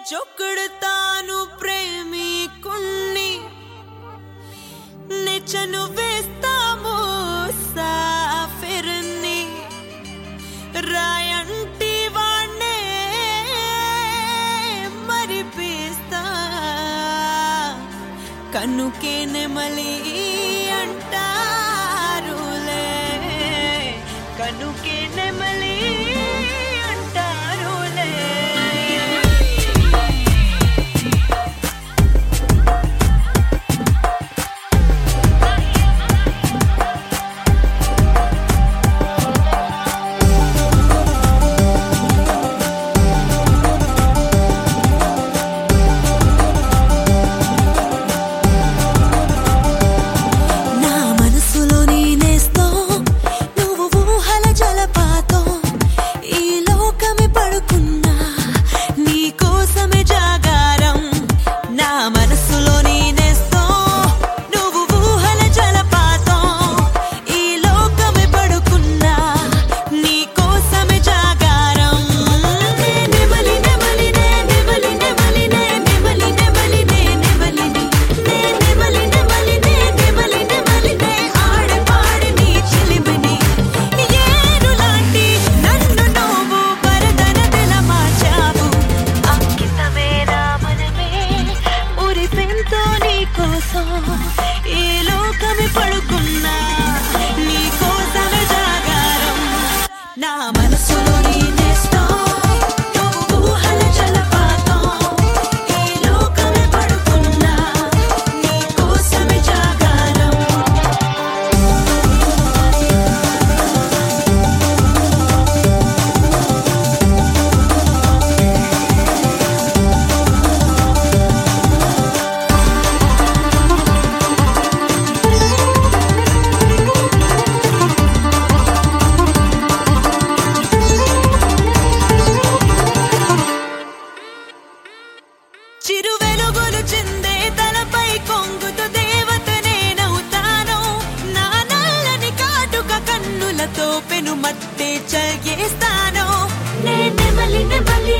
జొక్కుడుతాను ప్రేమికుణ్ణి నెచ్చను వేస్తాము సాఫిర్ని రాయంటి వాణ్ణే మరిపిస్తా కన్నుకే నెమలి అంటారులే కన్నుకే నెమలి అంటారులే నా మనసులో నేనేస్తో నువ్వు ఊహల జలపాతం ఈ లోకమే పడుకున్నా నీ కోసమే జాగారం నా మనసులో నేనేస్తో నువ్వు ఊహల జలపాతం ఈ లోకమే పడుకున్నా నీ కోసమే జాగారం నెమలి నెమలి నే నెమలి నెమలి నే నెమలి నెమలి నే నెమలి నే నెమలి నెమలి నే నెమలి నెమలి నే ఆడ పాడి నీ చిలిమిని ఏరులాంటి నన్ను నువ్వు వరదనదెల మార్చావు అంకితమే నా మనమే ఉరిపెంతో నీ కోసం ఈ లోకమే పడుకున్నా నీ కోసమే జాగారం నా మనసులో నేనేస్తా నువ్వు ఊహల జలపాతం ఈ లోకమే పడుకున్నా నీ కోసమే జాగారం చిరు వెలుగులు చిందే తలపై కొంగుతు దేవత నేనవుతాను నా నల్లని కాటుక కన్నులతో పెను మత్తే చగేస్తాను నే నెమలి నెమలి